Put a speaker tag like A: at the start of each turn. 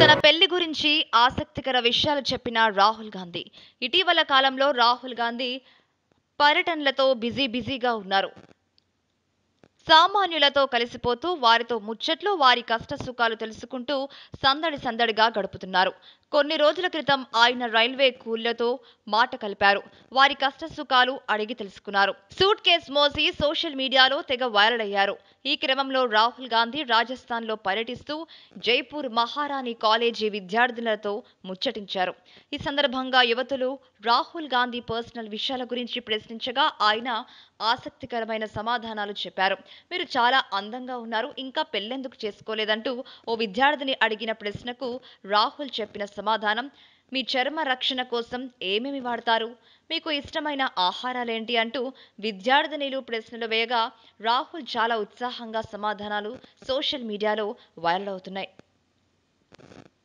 A: తన పెళ్లి గురించి ఆసక్తికర విషయాలు చెప్పిన రాహుల్ గాంధీ ఇటీవల కాలంలో రాహుల్ గాంధీ పర్యటనలతో బిజీ బిజీగా ఉన్నారు సామాన్యులతో కలిసిపోతూ వారితో ముచ్చట్లు వారి కష్ట సుఖాలు తెలుసుకుంటూ సందడి సందడిగా గడుపుతున్నారు కొన్ని రోజుల క్రితం ఆయన రైల్వే కూలీలతో మాట కలిపారు వారి కష్ట సుఖాలు అడిగి తెలుసుకున్నారు సూట్ కేస్ మోసి సోషల్ మీడియాలో తెగ వైరల్ అయ్యారు ఈ క్రమంలో రాహుల్ గాంధీ రాజస్థాన్లో పర్యటిస్తూ జైపూర్ మహారాణి కాలేజీ విద్యార్థినులతో ముచ్చటించారు ఈ సందర్భంగా యువతులు రాహుల్ గాంధీ పర్సనల్ విషయాల గురించి ప్రశ్నించగా ఆయన ఆసక్తికరమైన సమాధానాలు చెప్పారు మీరు చాలా అందంగా ఉన్నారు ఇంకా పెళ్ళెందుకు చేసుకోలేదంటూ ఓ విద్యార్థిని అడిగిన ప్రశ్నకు రాహుల్ చెప్పిన సమాధానం మీ చర్మ రక్షణ కోసం ఏమేమి వాడతారు మీకు ఇష్టమైన ఆహారాలేంటి అంటూ విద్యార్థినిలు ప్రశ్నలు వేయగా రాహుల్ చాలా ఉత్సాహంగా సమాధానాలు సోషల్ మీడియాలో వైరల్ అవుతున్నాయి